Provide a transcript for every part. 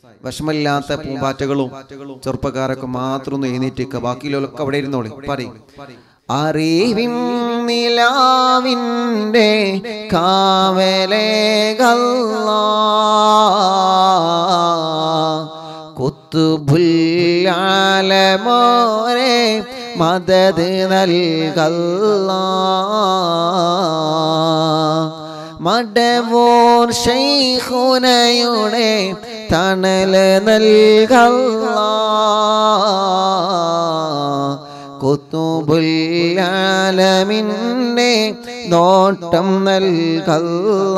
വിഷമില്ലാത്ത പൂമ്പാറ്റകളും ചെറുപ്പക്കാരൊക്കെ മാത്രം ഒന്ന് എഴുന്നേറ്റേക്കുക ബാക്കിയുള്ളവരൊക്കെ അവിടെ ഇരുന്നോളി പറയും അറിവിൻ നിലാവിൻ്റെ കാവലേകല്ല കുത്തുബുല്ലാലമോരെ മദത് നൽകല്ല മടവൂർ ശൈഖുനയുടെ തണല് നൽകല്ല കുത്തുബുല്ലാലമിൻ്റെ നോട്ടം നൽകല്ല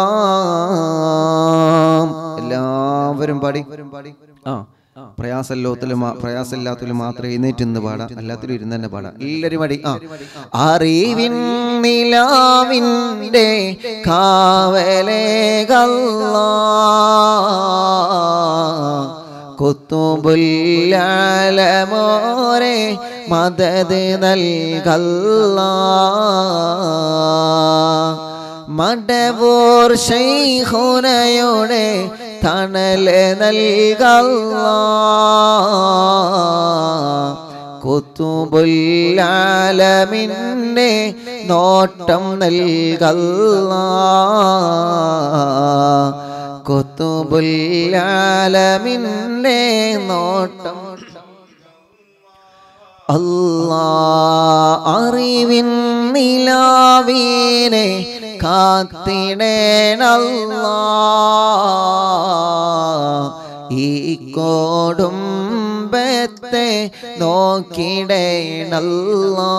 എല്ലാവരും പാടി ആ പ്രയാസമില്ലാത്തതിലും പ്രയാസമില്ലാത്തതിലും മാത്രമേ എഴുന്നേറ്റ് നിന്ന് പാടാം അല്ലാത്തതിലും ഇരുന്ന് തന്നെ പാടാം എല്ലാവരും പാടി ആ അറിവിൻ നിലാവിൻ്റെ കാവലേ കുത്തുബുല്ലാലമോരെ മദത് നൽകല്ല മടവൂർ ശൈഖുനയുടെ തണല് നൽകല്ല കുത്തുബുല്ലാലമിൻ്റെ നോട്ടം നൽകല്ല കുത്തുബുല്ലാലമിൻ്റെ നോട്ടം അല്ലാ അറിവിൻ നിലാവീനെ കാത്തിടേണല്ലാ ഈ കോടുംബത്തെ നോക്കിടേണല്ലാ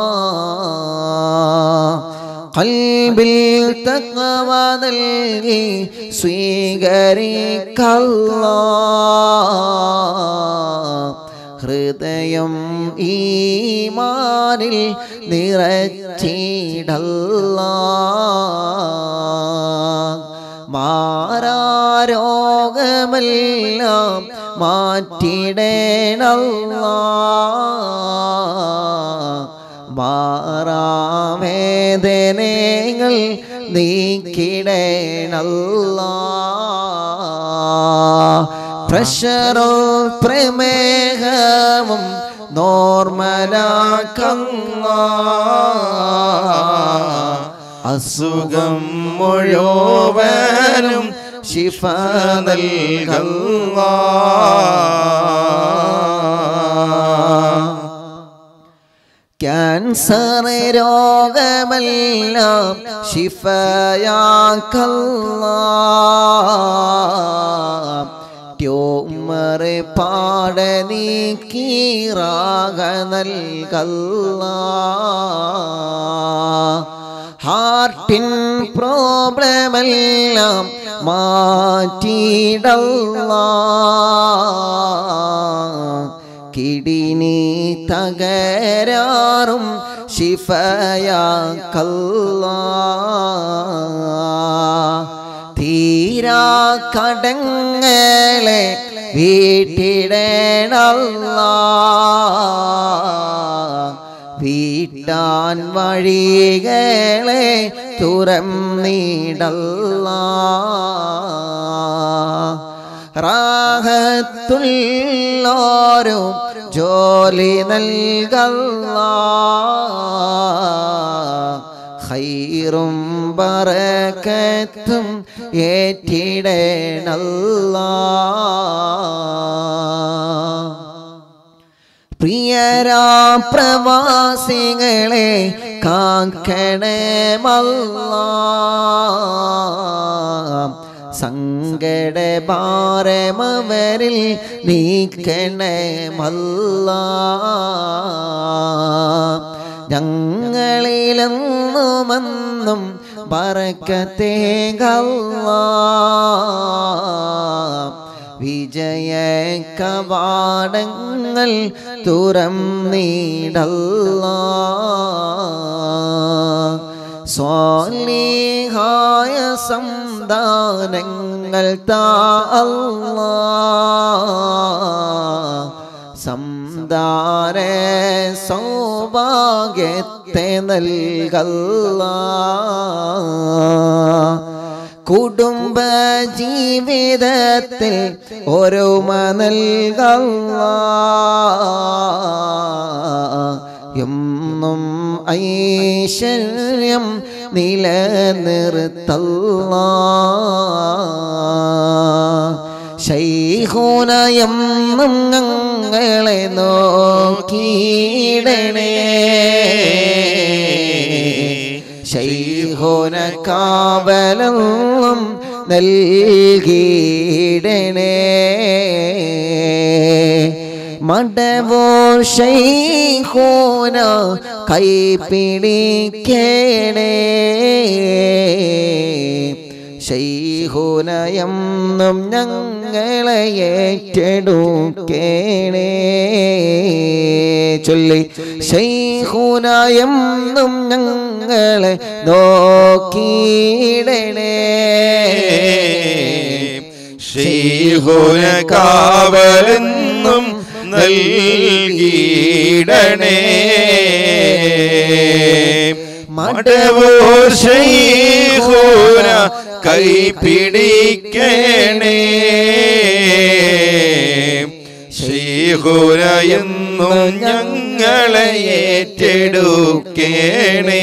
കൽബിൽ തക്കവ നൽകി സ്വീകരിക്കല്ലാ ഹൃദയം ഈമാനിൽ നിറച്ചിടല്ല മാരാരോഗമെല്ലാം മാറ്റിടേണല്ല മാറാവേദനകൾ നീക്കിടേണല്ല പ്രഷറോ പ്രമേഹവും നോർമലാക്കങ്ങ അസുഖം മുഴുവനും ശിഫ നൽകങ്ങ ക്യാൻസർ രോഗമെല്ലാം ശിഫയാക്കല്ല ട്യൂമർ പാട നീക്കീറാക നൽകല്ല ഹാർട്ടിൻ പ്രോബ്ലമെല്ലാം മാറ്റിയിടല്ല കിടിനി തകരാറും ശിഫയാക്കല്ല തീരാ കടങ്ങളെ വീട്ടിടേണല്ല വീട്ടാൻ വഴികളെ തുറന്നിടല്ല റാഹത്തുള്ളോരും ജോലി നൽകല്ല ഹൈറും ബറക്കത്തും ഏറ്റിടേണല്ല പ്രിയരാ പ്രവാസികളെ കാക്കണമല്ല സങ്കട ഭാരമവരിൽ നീക്കണമല്ല ഞങ്ങളിലെന്നുമെന്നും പറക്കത്തേകല്ല വിജയ കവാടങ്ങൾ തുറം നീടല്ല സ്വാലിഹായ സംദാനങ്ങൾ താ അല്ലാ. സംദാന സൗഭാഗ്യത്തെ നൽകല്ല കുടുംബ ജീവിതത്തിൽ ഓരോമ നൽകല്ല എന്നും ഐശ്വര്യം നിലനിർത്തല്ല ശൈഹൂനയെന്നും ഞങ്ങളെ നോക്കിയിടണേ ശൈഹോന കാവലും നൽകിയിടണേ മടവോർ ശൈഹോന കൈപിടിക്കണേ ശൈഹുനയെന്നും ഞങ്ങളെ ഏറ്റെടുക്കേണേ ചൊല്ലി ശൈഹുനയെന്നും ഞങ്ങളെ നോക്കിയിടണേ ശ്രീഹുന കാവലെന്നും നൽകിയിടണേ മടവൂർ ശ്രീഹുന കൈപിടിക്കണേ ശ്രീഹുന എന്നും ഞങ്ങളെ ഏറ്റെടുക്കേണേ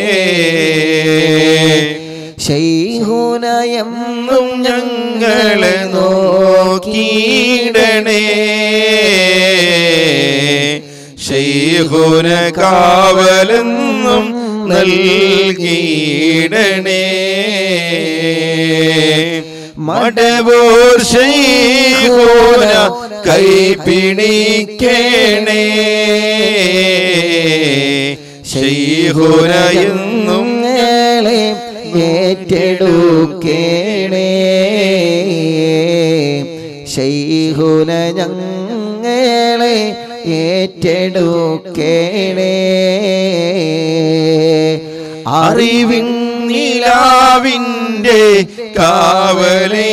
ശൈഹുനയെന്നും ഞങ്ങളെ നോക്കിയിടണേ ശൈഹുന കാവലെന്നും നൽകിയിടണേ മടവൂർ ശൈഹുന കൈപിടിക്കണേ ശൈഹുന എന്നും ഞങ്ങളെ ഏറ്റെടുക്കേണേ ശൈഹുന ഞങ്ങളെ ഏറ്റെടുക്കേണേ അറിവിൻ നിലാവിൻ്റെ കാവലേ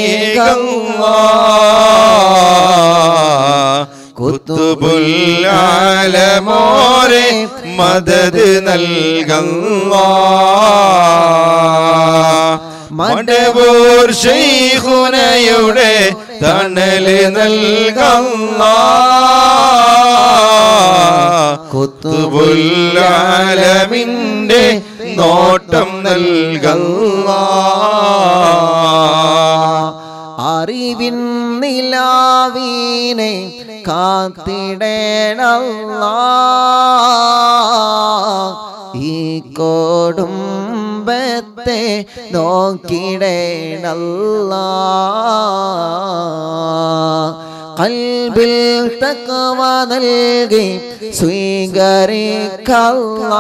കുത്തുപുല്ലാലമോരെ മദത് നൽകുന്ന മടവൂർ ശൈഖുനയുടെ തണല് നൽകുന്ന കുത്തുപുല്ലാലമിൻ്റെ നോട്ടം നൽകുന്ന അറിവിൻ നിലാവീനെ കാത്തിടേണല്ല ഈ കൊടുംബത്തെ നോക്കിടേണല്ല കൽബിൽ തക്കവ നൽകി സ്വീകരിക്കല്ല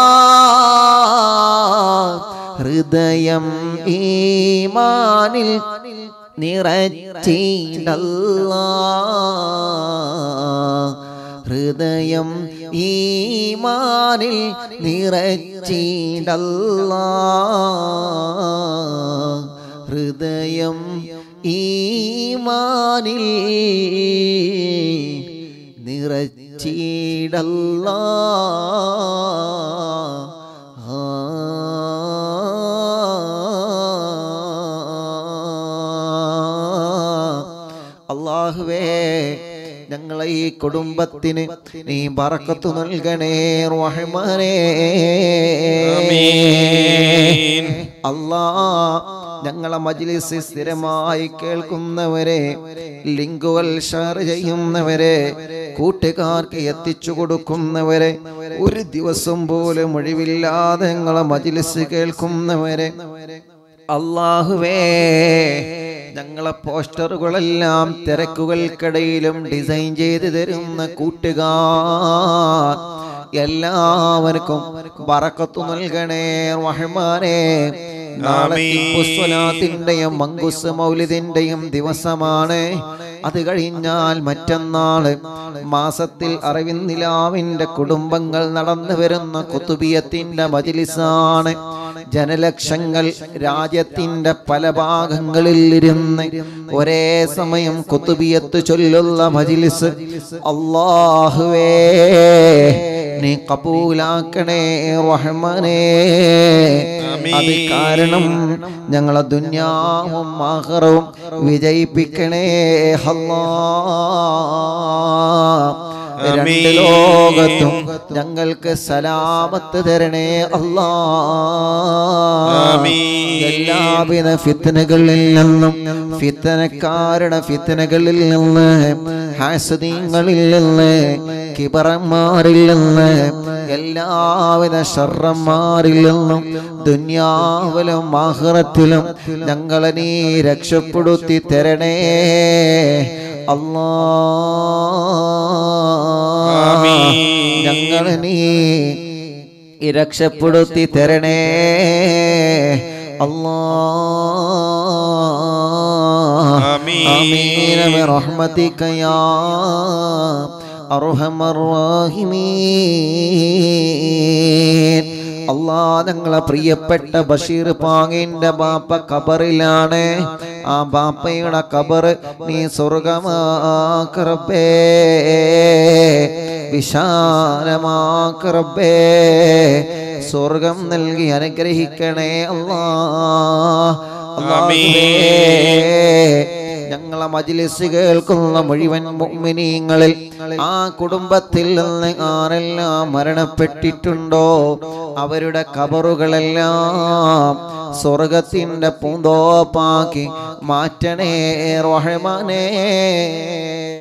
ഹൃദയം ഈമാനിൽ നിറച്ചിടല്ല ഹൃദയം ഈമാനിൽ നിറച്ചിടല്ല ഹൃദയം ഈമാനിൽ നിറച്ചിടല്ല അള്ളാഹുവേ ഞങ്ങളെ ഈ കുടുംബത്തിന് നീ ബറക്കത്തു നൽകണേ റഹ്മാനേ ആമീൻ. അല്ലാ ഞങ്ങളെ മജ്ലിസ് സ്ഥിരമായി കേൾക്കുന്നവരെ ലിങ്കുകൾ ഷെയർ ചെയ്യുന്നവരെ കൂട്ടുകാർക്ക് എത്തിച്ചു കൊടുക്കുന്നവരെ ഒരു ദിവസം പോലും ഒഴിവില്ലാതെ ഞങ്ങളെ മജ്ലിസ് കേൾക്കുന്നവരെ അള്ളാഹുവേ ഞങ്ങളെ പോസ്റ്ററുകളെല്ലാം തിരക്കുകൾക്കിടയിലും ഡിസൈൻ ചെയ്ത് തരുന്ന കൂട്ടുകാർ എല്ലാവർക്കും ബറക്കത്തു നൽകണേ റഹ്മാനേ നാളെ ടിപ്പുസ്വലാത്തിന്റെയും മങ്കുസ് മൗലിദിന്റെയും ദിവസമാണ് അത് കഴിഞ്ഞാൽ മറ്റന്നാള് മാസത്തിൽ അറിവിന്ദിലാവിന്റെ കുടുംബങ്ങൾ നടന്നു വരുന്ന കുത്തുബിയത്തിന്റെ മജിലിസാണ് ജനലക്ഷങ്ങൾ രാജ്യത്തിന്റെ പല ഭാഗങ്ങളിൽ ഇരുന്ന് ഒരേ സമയം കുത്തുബിയത്ത് ചൊല്ലുള്ള മജിലിസ് അള്ളാഹുവേ നീ കബൂലാക്കണേ റഹ്മാനേ അത് കാരണം ഞങ്ങളെ ദുന്യാവും ആഹ്റവും വിജയിപ്പിക്കണേ അല്ലാ രണ്ട് ആമീൻ. ലോകത്തും ഞങ്ങൾക്ക് സലാമത്ത് തരണേ അല്ലാ ആമീൻ. എല്ലാവിധ ഫിത്തനകളിൽ നിന്നും ഫിത്തനക്കാരുടെ ഫിത്തനകളിൽ നിന്ന് ഹാസദീങ്ങളിൽ നിന്ന് കിബറന്മാരിൽ നിന്ന് എല്ലാവിധ ഷർറന്മാരിൽ നിന്നും ദുന്യാവിലും ആഹ്റത്തിലും ഞങ്ങളെ നീ രക്ഷപ്പെടുത്തി തരണേ അല്ലാ ആമീൻ. ഞങ്ങളെ നീ രക്ഷപ്പെടുത്തി തരണേ അല്ലാ ആമീൻ. ആമീൻ برحمتك يا أرحم الراحمين അള്ളാ ഞങ്ങളെ പ്രിയപ്പെട്ട ബഷീർ പാങ്ങിന്റെ ബാപ്പ കബറിലാണ് ആ ബാപ്പയുടെ കബർ നീ സ്വർഗമാക്കറബേ വിശാലമാക്കറബേ സ്വർഗം നൽകി അനുഗ്രഹിക്കണേ അല്ലാ അല്ലാഹുവേ ഞങ്ങളെ മജിലിസ് കേൾക്കുന്ന മുഴുവൻ മുഅ്മിനീങ്ങളിൽ ആ കുടുംബത്തിൽ നിന്ന് ആരെല്ലാം മരണപ്പെട്ടിട്ടുണ്ടോ അവരുടെ കബറുകളെല്ലാം സ്വർഗത്തിന്റെ പൂന്തോപ്പാക്കി മാറ്റണേ റഹ്മാനേ